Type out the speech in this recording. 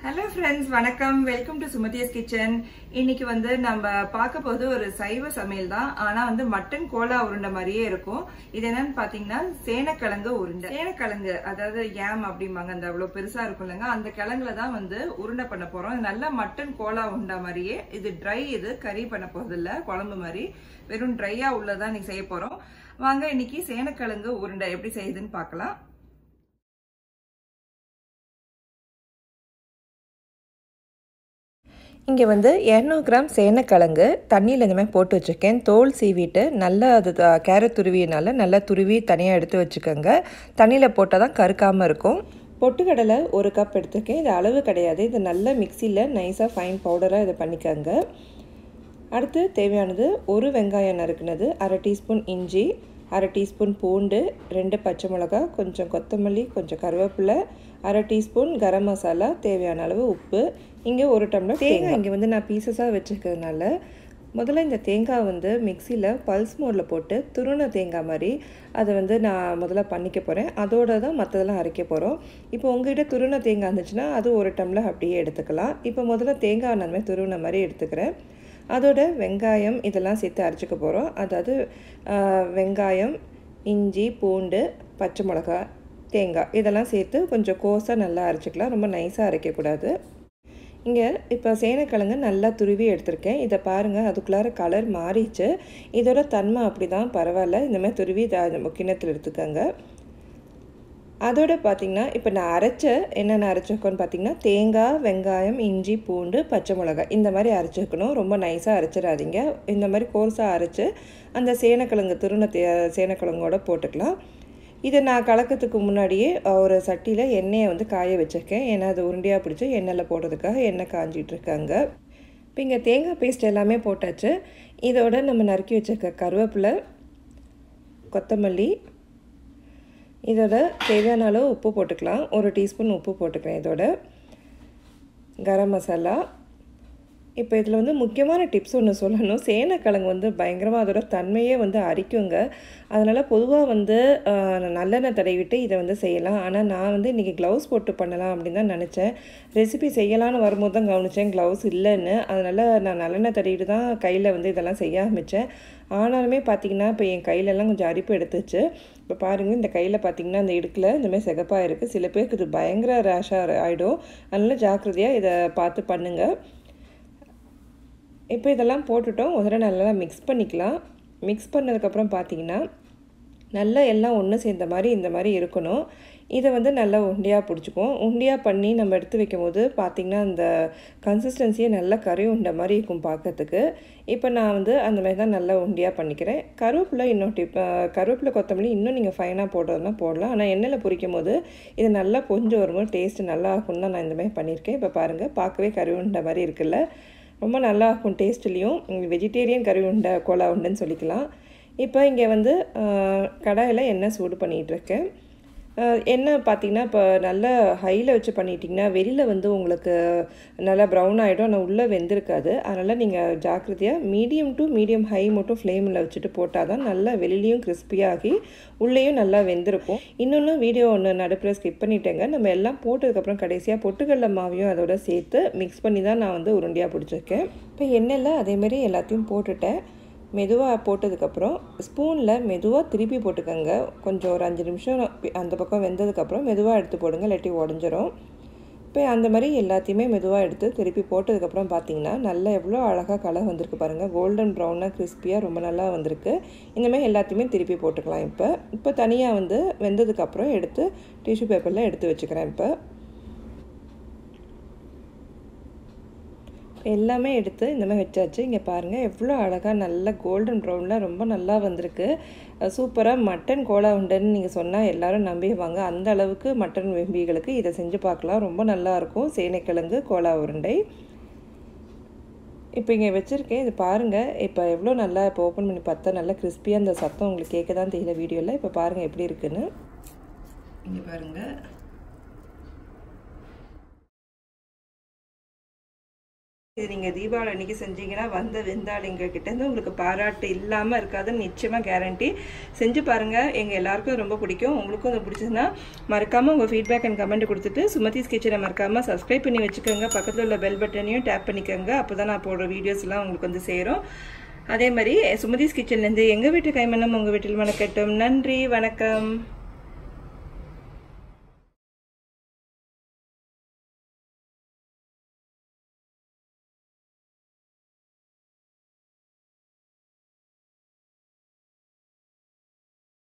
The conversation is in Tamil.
ஹலோ ஃப்ரெண்ட்ஸ் வணக்கம் வெல்கம் டு சுமதியஸ் கிச்சன் இன்னைக்கு வந்து நம்ம பார்க்க போது ஒரு சைவ சமையல் தான் ஆனா வந்து மட்டன் கோலா உருண்டை மாதிரியே இருக்கும் இது என்னன்னு பாத்தீங்கன்னா சேனக்கிழங்கு உருண்டை சேனக்கிழங்கு அதாவது ஏம் அப்படிம்பாங்க அந்த அவ்வளவு பெருசா இருக்கும் இல்லைங்க அந்த கிழங்குல தான் வந்து உருண்டை பண்ண போறோம் இது நல்ல மட்டன் கோலா உருண்டை மாதிரியே இது ட்ரை இது கறி பண்ண போறது இல்ல குழம்பு மாதிரி வெறும் ட்ரையா உள்ளதான் இன்னைக்கு செய்ய போறோம் வாங்க இன்னைக்கு சேனக்கிழங்கு உருண்டை எப்படி செய்யுதுன்னு பார்க்கலாம் இங்கே வந்து இரநூறு கிராம் சேனக்கிழங்கு தண்ணியில் இந்த மாதிரி போட்டு வச்சுருக்கேன் தோல் சீவிட்டு நல்லா அது த- கேரட் துருவினால நல்லா துருவி தனியாக எடுத்து வச்சுக்கோங்க தண்ணியில் போட்டால் தான் கருக்காமல் இருக்கும் பொட்டுக்கடலை ஒரு கப் எடுத்துருக்கேன் இது அளவு கிடையாது இது நல்ல மிக்சியில் நைஸாக ஃபைன் பவுடராக இதை பண்ணிக்கோங்க அடுத்து தேவையானது ஒரு வெங்காயம் நறுக்குனது அரை டீஸ்பூன் இஞ்சி அரை டீஸ்பூன் பூண்டு ரெண்டு பச்சை மிளகா கொஞ்சம் கொத்தமல்லி கொஞ்சம் கருவேப்பிலை அரை டீஸ்பூன் கரம் மசாலா தேவையான அளவு உப்பு இங்கே ஒரு டம்ளர் தேங்காய் இங்கே வந்து நான் பீசஸாக வச்சுருக்கிறதுனால முதல்ல இந்த தேங்காய் வந்து மிக்சியில் பல்ஸ் மோடில் போட்டு துருண தேங்காய் மாதிரி அதை வந்து நான் முதல்ல பண்ணிக்க போகிறேன் அதோட தான் மற்றதெல்லாம் அரைக்க போகிறோம் இப்போ உங்ககிட்ட துருண தேங்காய் இருந்துச்சுன்னா அது ஒரு டம்ளர் அப்படியே எடுத்துக்கலாம் இப்போ முதல்ல தேங்காய் நான் அந்த மாதிரி துருவின மாதிரி எடுத்துக்கிறேன் அதோட வெங்காயம் இதெல்லாம் சேர்த்து அரைச்சிக்க போகிறோம் அதாவது ஆஹ், வெங்காயம் இஞ்சி பூண்டு பச்சை மிளகா தேங்காய் இதெல்லாம் சேர்த்து கொஞ்சம் கோஸாக நல்லா அரைச்சிக்கலாம் ரொம்ப நைஸாக அரைக்கக்கூடாது இங்கே இப்போ சேனக்கிழங்கு நல்லா துருவி எடுத்திருக்கேன் இதை பாருங்கள் அதுக்குள்ளார கலர் மாறிச்சு இதோட தன்மை அப்படி தான் பரவாயில்ல இந்த மாதிரி துருவி இதை கிண்ணத்தில் எடுத்துக்கோங்க அதோட பார்த்திங்கன்னா இப்போ நான் அரைச்ச என்னென்ன அரைச்சிருக்கோன்னு பார்த்தீங்கன்னா தேங்காய் வெங்காயம் இஞ்சி பூண்டு பச்சை மிளகாய் இந்த மாதிரி அரைச்சிருக்கணும் ரொம்ப நைஸாக அரைச்சிடாதீங்க இந்த மாதிரி கோர்ஸாக அரைச்சி அந்த சேனக்கிழங்கு துருண தே சேனக்கிழங்கோட போட்டுக்கலாம் இதை நான் கலக்கத்துக்கு முன்னாடியே ஒரு சட்டியில் எண்ணெயை வந்து காய வச்சுருக்கேன் ஏன்னா அது உருண்டையாக பிடிச்சி எண்ணெயில் போடுறதுக்காக எண்ணெய் காஞ்சிட்டு இருக்காங்க இப்போ இங்கே தேங்காய் பேஸ்ட் எல்லாமே போட்டாச்சு இதோட நம்ம நறுக்கி வச்சிருக்க கருவேப்பிலை கொத்தமல்லி இதோட தேவையான அளவு உப்பு போட்டுக்கலாம் ஒரு டீஸ்பூன் உப்பு போட்டுக்கிறேன் இதோட கரம் மசாலா இப்போ இதில் வந்து முக்கியமான டிப்ஸ் ஒன்று சொல்லணும் சேனக்கிழங்கு வந்து பயங்கரமாக அதோட தன்மையே வந்து அரிக்குங்க அதனால் பொதுவாக வந்து ஆஹ், நல்லெண்ணெய் தடவிட்டு இதை வந்து செய்யலாம் ஆனால் நான் வந்து இன்றைக்கி க்ளவுஸ் போட்டு பண்ணலாம் அப்படின்னு தான் நினச்சேன் ரெசிபி செய்யலான்னு வரும்போது தான் கவனித்தேன் க்ளவுஸ் இல்லைன்னு அதனால் நான் நல்லெண்ணெய் தடவிட்டு தான் கையில் வந்து இதெல்லாம் செய்ய ஆரம்பித்தேன் ஆனாலுமே பார்த்தீங்கன்னா இப்போ என் கையிலலாம் கொஞ்சம் அரிப்பு எடுத்துச்சு இப்போ பாருங்கள் இந்த கையில் பார்த்தீங்கன்னா இந்த இடுக்கில் இந்த மாதிரி சிகப்பாக இருக்குது சில பேருக்கு இது பயங்கர ரேஷாக ஆகிடும் அதனால் ஜாக்கிரதையாக இதை பார்த்து பண்ணுங்கள் இப்போ இதெல்லாம் போட்டுட்டோம் ஒரு தடவை நல்லா மிக்ஸ் பண்ணிக்கலாம் மிக்ஸ் பண்ணதுக்கப்புறம் பார்த்தீங்கன்னா நல்லா எல்லாம் ஒன்று சேர்ந்த மாதிரி இந்த மாதிரி இருக்கணும் இதை வந்து நல்லா உருண்டையாக பிடிச்சிக்குவோம் உருண்டையாக பண்ணி நம்ம எடுத்து வைக்கும் போது பார்த்திங்கன்னா அந்த கன்சிஸ்டன்சியே நல்லா கறி உண்டை மாதிரி இருக்கும் பார்க்கறதுக்கு இப்போ நான் வந்து அந்த மாதிரி தான் நல்லா உருண்டையாக பண்ணிக்கிறேன் கருவேப்பிலை இன்னும் டிப் கருவேப்பிலை கொத்தமல்லி இன்னும் நீங்கள் ஃபைனாக போடுறதுனா போடலாம் ஆனால் எண்ணெயில் பொரிக்கும் போது இது நல்லா பொஞ்சு வரும்போது டேஸ்ட்டு நல்லா இருக்கும்னு தான் நான் இந்த மாதிரி பண்ணியிருக்கேன் இப்போ பாருங்கள் பார்க்கவே கறி உண்டை மாதிரி இருக்குல்ல ரொம்ப நல்லா இருக்கும் டேஸ்ட்லேயும் வெஜிடேரியன் கறி உண்டை கோலா உண்டைன்னு சொல்லிக்கலாம் இப்போ இங்கே வந்து கடாயில் எண்ணெய் சூடு பண்ணிகிட்ருக்கேன் எண்ணெய் பார்த்தீங்கன்னா இப்போ நல்லா ஹையில் வச்சு பண்ணிட்டீங்கன்னா வெளியில் வந்து உங்களுக்கு நல்லா ப்ரௌன் ஆகிடும் ஆனால் உள்ளே வெந்திருக்காது அதனால் நீங்கள் ஜாக்கிரதையாக மீடியம் டு மீடியம் ஹை மட்டும் ஃப்ளேமில் வச்சுட்டு போட்டால் தான் நல்லா வெளியிலையும் கிறிஸ்பியாகி உள்ளேயும் நல்லா வெந்திருக்கும் இன்னொன்று வீடியோ ஒன்று நடுப்புற ஸ்கிப் பண்ணிட்டேங்க நம்ம எல்லாம் போட்டதுக்கப்புறம் கடைசியாக பொட்டுக்கடலை மாவையும் அதோட சேர்த்து மிக்ஸ் பண்ணி தான் நான் வந்து உருண்டையாக பிடிச்சிருக்கேன் இப்போ எண்ணெயில் அதேமாரி எல்லாத்தையும் போட்டுட்டேன் மெதுவாக போட்டதுக்கப்புறம் ஸ்பூனில் மெதுவாக திருப்பி போட்டுக்கோங்க கொஞ்சம் ஒரு அஞ்சு நிமிஷம் அந்த பக்கம் வெந்ததுக்கப்புறம் மெதுவாக எடுத்து போடுங்க இல்லாட்டி உடஞ்சிரும் இப்போ அந்த மாதிரி எல்லாத்தையுமே மெதுவாக எடுத்து திருப்பி போட்டதுக்கப்புறம் பார்த்தீங்கன்னா நல்லா எவ்வளோ அழகாக கலர் வந்திருக்கு பாருங்கள் கோல்டன் ப்ரௌனாக கிறிஸ்பியாக ரொம்ப நல்லா வந்திருக்கு இந்த மாதிரி எல்லாத்தையுமே திருப்பி போட்டுக்கலாம் இப்போ இப்போ தனியாக வந்து வெந்ததுக்கப்புறம் எடுத்து டிஷ்யூ பேப்பரில் எடுத்து வச்சுக்கிறேன் இப்போ எல்லாமே எடுத்து இந்த மாதிரி வச்சாச்சு இங்கே பாருங்கள் எவ்வளோ அழகாக நல்ல கோல்டன் ப்ரௌனில் ரொம்ப நல்லா வந்திருக்கு சூப்பராக மட்டன் கோலா உண்டுன்னு நீங்கள் சொன்னால் எல்லாரும் நம்பிடுவாங்க அந்த அளவுக்கு மட்டன் விரும்பிகளுக்கு இதை செஞ்சு பார்க்கலாம் ரொம்ப நல்லாயிருக்கும் சேனைக்கிழங்கு கோலா உருண்டை இப்போ இங்கே வச்சுருக்கேன் இது பாருங்கள் இப்போ எவ்வளோ நல்லா இப்போ ஓப்பன் பண்ணி பார்த்தா நல்லா கிறிஸ்பியாக அந்த சத்தம் உங்களுக்கு கேட்க தான் தெரியல வீடியோவில் இப்போ பாருங்கள் எப்படி இருக்குன்னு இங்கே பாருங்கள் இது நீங்கள் தீபாவளி அன்னைக்கு செஞ்சீங்கன்னா வந்த விருந்தாளிங்க கிட்டேருந்து உங்களுக்கு பாராட்டு இல்லாமல் இருக்காதுன்னு நிச்சயமாக கேரண்டி செஞ்சு பாருங்கள் எங்கள் எல்லாருக்கும் ரொம்ப பிடிக்கும் உங்களுக்கும் இது பிடிச்சதுன்னா மறக்காமல் உங்கள் ஃபீட்பேக் அண்ட் கமெண்ட் கொடுத்துட்டு சுமதிஸ் கிச்சனை மறக்காமல் சப்ஸ்கிரைப் பண்ணி வச்சுக்கோங்க பக்கத்தில் உள்ள பெல் பட்டனையும் டேப் பண்ணிக்கோங்க அப்போ தான் நான் போடுற வீடியோஸ்லாம் உங்களுக்கு வந்து சேரும் அதே மாதிரி சுமதிஸ் கிச்சன்லேருந்து எங்கள் வீட்டு கைமணம் உங்கள் வீட்டில் வணக்கட்டும் நன்றி வணக்கம்